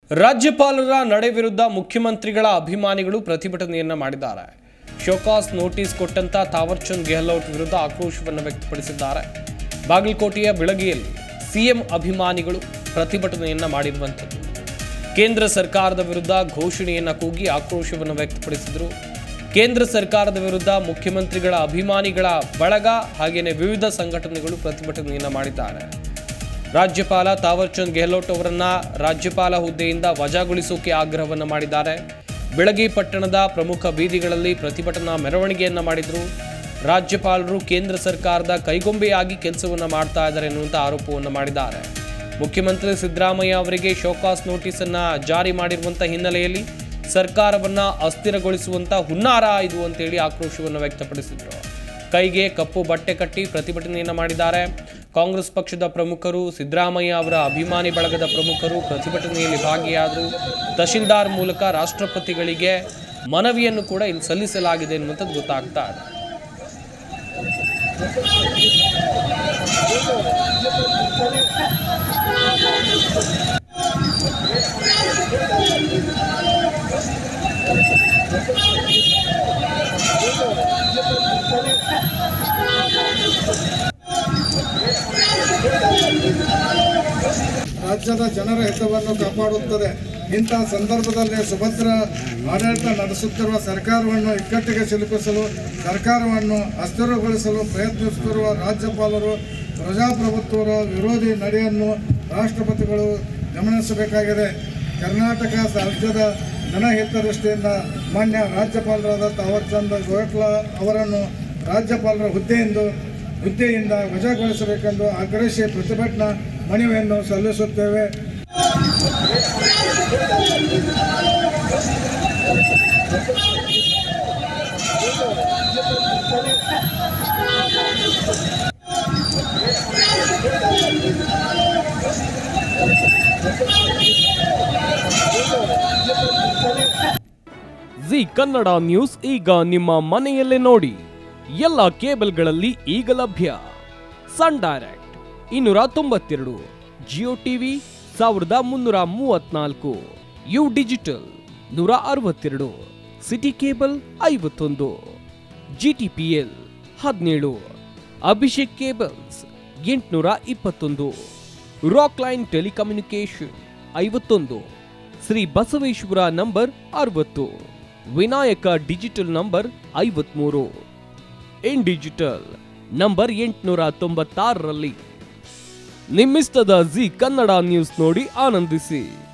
ರಾಜ್ಯಪಾಲರ ನಡೆ ವಿರುದ್ಧ ಮುಖ್ಯಮಂತ್ರಿಗಳ ಅಭಿಮಾನಿಗಳು ಪ್ರತಿಭಟನೆಯನ್ನ ಮಾಡಿದ್ದಾರೆ ಶೋಕಾಸ್ ನೋಟಿಸ್ ಕೊಟ್ಟಂತ ತಾವರ್ಚಂದ್ ಗೆಹ್ಲೋಟ್ ವಿರುದ್ಧ ಆಕ್ರೋಶವನ್ನು ವ್ಯಕ್ತಪಡಿಸಿದ್ದಾರೆ ಬಾಗಲಕೋಟೆಯ ಬಿಳಗಿಯಲ್ಲಿ ಸಿಎಂ ಅಭಿಮಾನಿಗಳು ಪ್ರತಿಭಟನೆಯನ್ನ ಮಾಡಿರುವಂಥದ್ದು ಕೇಂದ್ರ ಸರ್ಕಾರದ ವಿರುದ್ಧ ಘೋಷಣೆಯನ್ನ ಕೂಗಿ ಆಕ್ರೋಶವನ್ನು ವ್ಯಕ್ತಪಡಿಸಿದರು ಕೇಂದ್ರ ಸರ್ಕಾರದ ವಿರುದ್ಧ ಮುಖ್ಯಮಂತ್ರಿಗಳ ಅಭಿಮಾನಿಗಳ ಬಳಗ ಹಾಗೆಯೇ ವಿವಿಧ ಸಂಘಟನೆಗಳು ಪ್ರತಿಭಟನೆಯನ್ನ ಮಾಡಿದ್ದಾರೆ ರಾಜ್ಯಪಾಲ ತಾವರ್ಚಂದ್ ಗೆಹ್ಲೋಟ್ ಅವರನ್ನ ರಾಜ್ಯಪಾಲ ಹುದ್ದೆಯಿಂದ ವಜಾಗೊಳಿಸೋಕೆ ಆಗ್ರಹವನ್ನು ಮಾಡಿದ್ದಾರೆ ಬೆಳಗಿ ಪಟ್ಟಣದ ಪ್ರಮುಖ ಬೀದಿಗಳಲ್ಲಿ ಪ್ರತಿಭಟನಾ ಮೆರವಣಿಗೆಯನ್ನ ಮಾಡಿದ್ರು ರಾಜ್ಯಪಾಲರು ಕೇಂದ್ರ ಸರ್ಕಾರದ ಕೈಗೊಂಬೆಯಾಗಿ ಕೆಲಸವನ್ನ ಮಾಡ್ತಾ ಇದ್ದಾರೆ ಎನ್ನುವಂಥ ಆರೋಪವನ್ನು ಮಾಡಿದ್ದಾರೆ ಮುಖ್ಯಮಂತ್ರಿ ಸಿದ್ದರಾಮಯ್ಯ ಅವರಿಗೆ ಶೋಕಾಸ್ ನೋಟಿಸ್ ಅನ್ನ ಜಾರಿ ಮಾಡಿರುವಂಥ ಹಿನ್ನೆಲೆಯಲ್ಲಿ ಸರ್ಕಾರವನ್ನ ಅಸ್ಥಿರಗೊಳಿಸುವಂತ ಹುನ್ನಾರ ಇದು ಅಂತೇಳಿ ಆಕ್ರೋಶವನ್ನು ವ್ಯಕ್ತಪಡಿಸಿದ್ರು ಕೈಗೆ ಕಪ್ಪು ಬಟ್ಟೆ ಕಟ್ಟಿ ಪ್ರತಿಭಟನೆಯನ್ನ ಮಾಡಿದ್ದಾರೆ ಕಾಂಗ್ರೆಸ್ ಪಕ್ಷದ ಪ್ರಮುಖರು ಸಿದ್ದರಾಮಯ್ಯ ಅವರ ಅಭಿಮಾನಿ ಬಳಗದ ಪ್ರಮುಖರು ಪ್ರತಿಭಟನೆಯಲ್ಲಿ ಭಾಗಿಯಾದರು ತಹಶೀಲ್ದಾರ್ ಮೂಲಕ ರಾಷ್ಟ್ರಪತಿಗಳಿಗೆ ಮನವಿಯನ್ನು ಕೂಡ ಇಲ್ಲಿ ಸಲ್ಲಿಸಲಾಗಿದೆ ಎನ್ನುವಂಥದ್ದು ಗೊತ್ತಾಗ್ತಾ ಇದೆ ರಾಜ್ಯದ ಜನರ ಹಿತವನ್ನು ಕಾಪಾಡುತ್ತದೆ ಇಂತಹ ಸಂದರ್ಭದಲ್ಲಿ ಸುಭದ್ರ ಆಡಳಿತ ನಡೆಸುತ್ತಿರುವ ಸರ್ಕಾರವನ್ನು ಇಕ್ಕಟ್ಟಿಗೆ ಸಿಲುಕಿಸಲು ಸರ್ಕಾರವನ್ನು ಅಸ್ಥಿರಗೊಳಿಸಲು ಪ್ರಯತ್ನಿಸುತ್ತಿರುವ ರಾಜ್ಯಪಾಲರು ಪ್ರಜಾಪ್ರಭುತ್ವದ ವಿರೋಧಿ ನಡೆಯನ್ನು ರಾಷ್ಟ್ರಪತಿಗಳು ಗಮನಿಸಬೇಕಾಗಿದೆ ಕರ್ನಾಟಕ ರಾಜ್ಯದ ಜನಹಿತದೃಷ್ಟಿಯಿಂದ ಮಾನ್ಯ ರಾಜ್ಯಪಾಲರಾದ ತಾವರ್ಚಂದ್ ಗೋಯಕ್ಲಾ ಅವರನ್ನು ರಾಜ್ಯಪಾಲರ ಹುದ್ದೆಯಿಂದ ಹುದ್ದೆಯಿಂದ ವಜಾಗೊಳಿಸಬೇಕೆಂದು ಆಗ್ರಹಿಸಿ ಪ್ರತಿಭಟನಾ ಮನವಿಯನ್ನು ಸಲ್ಲಿಸುತ್ತೇವೆ ಜಿ ಕನ್ನಡ ನ್ಯೂಸ್ ಈಗ ನಿಮ್ಮ ಮನೆಯಲ್ಲೇ ನೋಡಿ ಎಲ್ಲ ಕೇಬಲ್ಗಳಲ್ಲಿ ಈಗ ಲಭ್ಯ ಸನ್ ಡೈರೆಕ್ಟ್ ಇನ್ನೂರ ತೊಂಬತ್ತೆರಡು ಜಿಯೋ ಟಿವಿ ಸಾವಿರದ ಮುನ್ನೂರ ಮೂವತ್ನಾಲ್ಕು ಯು ಡಿಜಿಟಲ್ ನೂರ ಅರವತ್ತೆರಡು ಸಿಟಿ ಕೇಬಲ್ ಐವತ್ತೊಂದು ಜಿ ಟಿ ಪಿ ಎಲ್ ಹದಿನೇಳು ಅಭಿಷೇಕ್ ಕೇಬಲ್ಸ್ ಎಂಟುನೂರ ಇಪ್ಪತ್ತೊಂದು ರಾಕ್ ಲೈನ್ ಟೆಲಿಕಮ್ಯುನಿಕೇಶನ್ ಐವತ್ತೊಂದು ಶ್ರೀ ಬಸವೇಶ್ವರ ನಂಬರ್ ಅರವತ್ತು ವಿನಾಯಕ ಡಿಜಿಟಲ್ ನಂಬರ್ ಐವತ್ಮೂರು ಇನ್ ಡಿಜಿಟಲ್ ನಂಬರ್ ಎಂಟುನೂರ ತೊಂಬತ್ತಾರರಲ್ಲಿ ನಿಮ್ಮಿಸ್ತದ ಜಿ ಕನ್ನಡ ನ್ಯೂಸ್ ನೋಡಿ ಆನಂದಿಸಿ